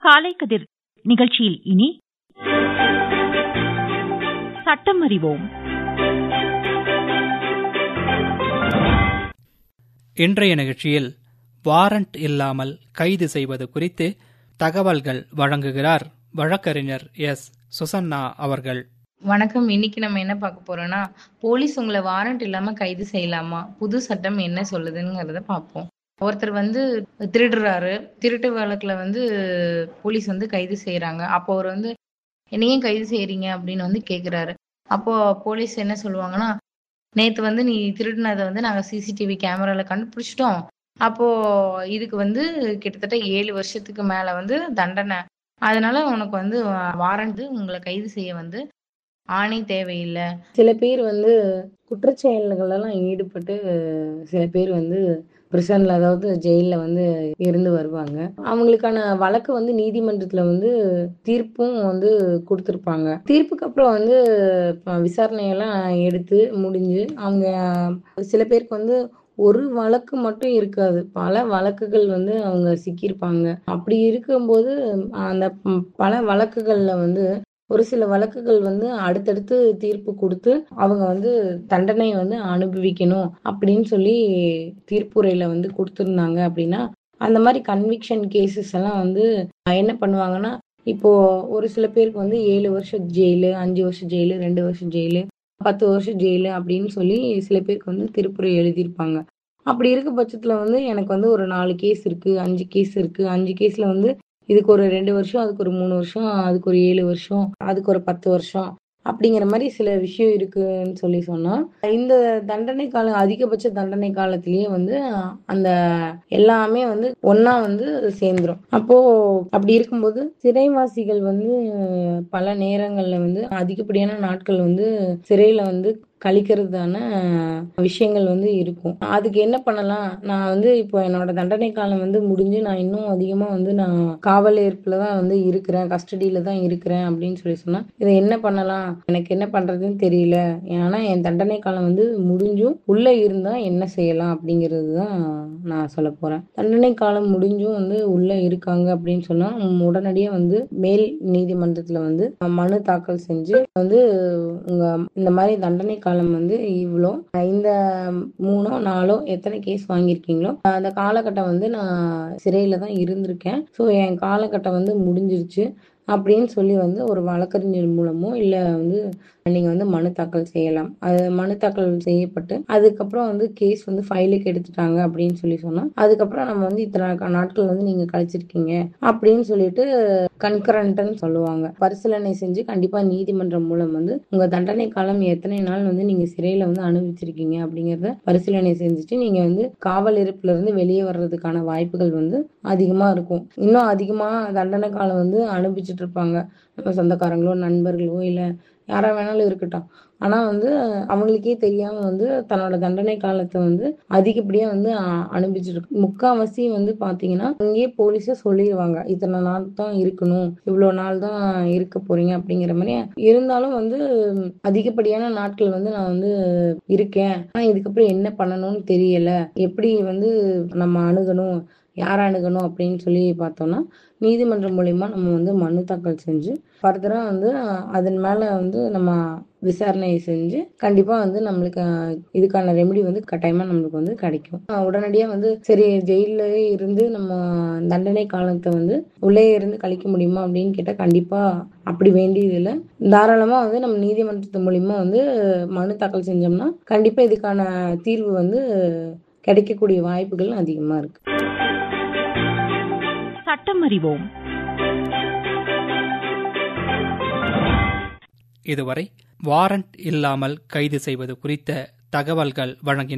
காலை கதிர் நிகழ்ச்சியில் இனி சட்டம் அறிவோம் இன்றைய நிகழ்ச்சியில் வாரண்ட் இல்லாமல் கைது செய்வது குறித்து தகவல்கள் வழங்குகிறார் வழக்கறிஞர் எஸ் சுசன்னா அவர்கள் வணக்கம் இன்னைக்கு நம்ம என்ன பார்க்க போறோம்னா போலீஸ் உங்களை வாரண்ட் இல்லாம கைது செய்யலாமா புது சட்டம் என்ன சொல்லுதுங்கிறத பார்ப்போம் ஒருத்தர் வந்து திருடுறாரு திருட்டு வழக்குல வந்து போலீஸ் வந்து கைது செய்யறாங்க அப்போ அவர் வந்து என்னையும் கைது செய்யறீங்க அப்படின்னு வந்து கேக்குறாரு அப்போ போலீஸ் என்ன சொல்லுவாங்கன்னா நேத்து வந்து நீ திருடினதை வந்து நாங்க சிசிடிவி கேமரால கண்டுபிடிச்சிட்டோம் அப்போ இதுக்கு வந்து கிட்டத்தட்ட ஏழு வருஷத்துக்கு மேல வந்து தண்டனை அதனால உனக்கு வந்து வாரண்ட் உங்களை கைது செய்ய வந்து ஆணை தேவையில்லை சில பேர் வந்து குற்றச்செயல்களெல்லாம் ஈடுபட்டு சில பேர் வந்து பிரிசன்ல அதாவது ஜெயில வந்து இருந்து வருவாங்க அவங்களுக்கான வழக்கு வந்து நீதிமன்றத்துல வந்து தீர்ப்பும் வந்து கொடுத்துருப்பாங்க தீர்ப்புக்கு அப்புறம் வந்து விசாரணையெல்லாம் எடுத்து முடிஞ்சு அவங்க சில பேருக்கு வந்து ஒரு வழக்கு மட்டும் இருக்காது பல வழக்குகள் வந்து அவங்க சிக்கியிருப்பாங்க அப்படி இருக்கும்போது அந்த பல வழக்குகள்ல வந்து ஒரு சில வழக்குகள் வந்து அடுத்தடுத்து தீர்ப்பு கொடுத்து அவங்க வந்து தண்டனை வந்து அனுபவிக்கணும் அப்படின்னு சொல்லி தீர்ப்புரையில வந்து கொடுத்துருந்தாங்க அப்படின்னா அந்த மாதிரி கன்விக்ஷன் கேசஸ் எல்லாம் வந்து என்ன பண்ணுவாங்கன்னா இப்போ ஒரு சில பேருக்கு வந்து ஏழு வருஷம் ஜெயிலு அஞ்சு வருஷம் ஜெயிலு ரெண்டு வருஷம் ஜெயிலு பத்து வருஷம் ஜெயிலு அப்படின்னு சொல்லி சில பேருக்கு வந்து திருப்புரை எழுதியிருப்பாங்க அப்படி இருக்க பட்சத்துல வந்து எனக்கு வந்து ஒரு நாலு கேஸ் இருக்கு அஞ்சு கேஸ் இருக்கு அஞ்சு கேஸ்ல வந்து இதுக்கு ஒரு ரெண்டு வருஷம் அதுக்கு ஒரு மூணு வருஷம் அதுக்கு ஒரு ஏழு வருஷம் அதுக்கு ஒரு பத்து வருஷம் அப்படிங்கிற மாதிரி சில விஷயம் இருக்குன்னு சொல்லி சொன்னா இந்த தண்டனை காலம் அதிகபட்ச தண்டனை காலத்திலேயே வந்து அந்த எல்லாமே வந்து ஒன்னா வந்து சேர்ந்துரும் அப்போ அப்படி இருக்கும்போது சிறைவாசிகள் வந்து பல நேரங்கள்ல வந்து அதிகப்படியான நாட்கள் வந்து சிறையில வந்து கழிக்கிறதான விஷயங்கள் வந்து இருக்கும் அதுக்கு என்ன பண்ணலாம் நான் வந்து இப்போ என்னோட தண்டனை காலம் வந்து முடிஞ்சு நான் இன்னும் அதிகமா வந்து நான் காவல் ஏற்புல தான் வந்து இருக்கிறேன் கஸ்டடியில தான் இருக்கிறேன் அப்படின்னு சொல்லி சொன்னா இதை என்ன பண்ணலாம் எனக்கு என்ன பண்றதுன்னு தெரியல ஏன்னா என் தண்டனை காலம் வந்து முடிஞ்சும் உள்ள இருந்தா என்ன செய்யலாம் அப்படிங்கிறது தான் நான் சொல்ல போறேன் தண்டனை காலம் முடிஞ்சும் வந்து உள்ள இருக்காங்க அப்படின்னு சொன்னா உடனடியா வந்து மேல் நீதிமன்றத்துல வந்து மனு தாக்கல் செஞ்சு வந்து உங்க இந்த மாதிரி தண்டனை காலம் வந்து இவ்வளோ இந்த மூணோ நாலோ எத்தனை கேஸ் வாங்கியிருக்கீங்களோ அந்த காலகட்டம் வந்து நான் சிறையில தான் இருந்திருக்கேன் ஸோ என் காலகட்டம் வந்து முடிஞ்சிருச்சு அப்படின்னு சொல்லி வந்து ஒரு வழக்கறிஞர் மூலமோ இல்லை வந்து நீங்க வந்து மனு தாக்கல் செய்யலாம் அது மனு தாக்கல் செய்யப்பட்டு அதுக்கப்புறம் வந்து கேஸ் வந்து ஃபைலுக்கு எடுத்துட்டாங்க அப்படின்னு சொல்லி சொன்னா அதுக்கப்புறம் நம்ம வந்து இத்தனை நாட்கள் வந்து நீங்க கழிச்சிருக்கீங்க அப்படின்னு சொல்லிட்டு கன்கரண்ட்னு சொல்லுவாங்க பரிசீலனை செஞ்சு கண்டிப்பா நீதிமன்றம் மூலம் வந்து உங்க தண்டனை காலம் எத்தனை நாள் வந்து நீங்க சிறையில வந்து அனுபவிச்சிருக்கீங்க அப்படிங்கறத பரிசீலனை செஞ்சுட்டு நீங்க வந்து காவல் இருப்புல இருந்து வெளியே வர்றதுக்கான வாய்ப்புகள் வந்து அதிகமா இருக்கும் இன்னும் அதிகமா தண்டனை காலம் வந்து அனுபவிச்சுட்டு இருப்பாங்க நம்ம சொந்தக்காரங்களோ நண்பர்களோ இல்ல யாரா வேணாலும் இருக்கட்டும் ஆனா வந்து அவங்களுக்கே தெரியாம வந்து தன்னோட தண்டனை காலத்தை வந்து அதிகப்படியா வந்து அனுபவிச்சிருக்கு முக்காவாசி வந்து பாத்தீங்கன்னா அங்கேயே போலீஸ சொல்லிடுவாங்க இத்தனை நாள் தான் இருக்கணும் இவ்வளவு நாள் தான் இருக்க போறீங்க அப்படிங்கிற மாதிரி இருந்தாலும் வந்து அதிகப்படியான நாட்கள் வந்து நான் வந்து இருக்கேன் ஆனா இதுக்கப்புறம் என்ன பண்ணணும்னு தெரியல எப்படி வந்து நம்ம அணுகணும் யார் அணுகணும் அப்படின்னு சொல்லி பார்த்தோம்னா நீதிமன்றம் மூலியமா நம்ம வந்து மனு தாக்கல் செஞ்சு ஃபர்தரா வந்து அதன் மேல வந்து நம்ம விசாரணை செஞ்சு கண்டிப்பா வந்து நம்மளுக்கு இதுக்கான ரெமெடி வந்து கட்டாயமா நம்மளுக்கு வந்து கிடைக்கும் உடனடியா வந்து சரி ஜெயில இருந்து நம்ம தண்டனை காலத்தை வந்து உள்ளே இருந்து கழிக்க முடியுமா அப்படின்னு கேட்டா கண்டிப்பா அப்படி வேண்டியது இல்லை தாராளமா வந்து நம்ம நீதிமன்றத்து மூலியமா வந்து மனு தாக்கல் செஞ்சோம்னா கண்டிப்பா இதுக்கான தீர்வு வந்து கிடைக்கக்கூடிய வாய்ப்புகள் அதிகமா இருக்கு சட்டம் அறிவோம் இதுவரை வாரண்ட் இல்லாமல் கைது செய்வது குறித்த தகவல்கள் வழங்கின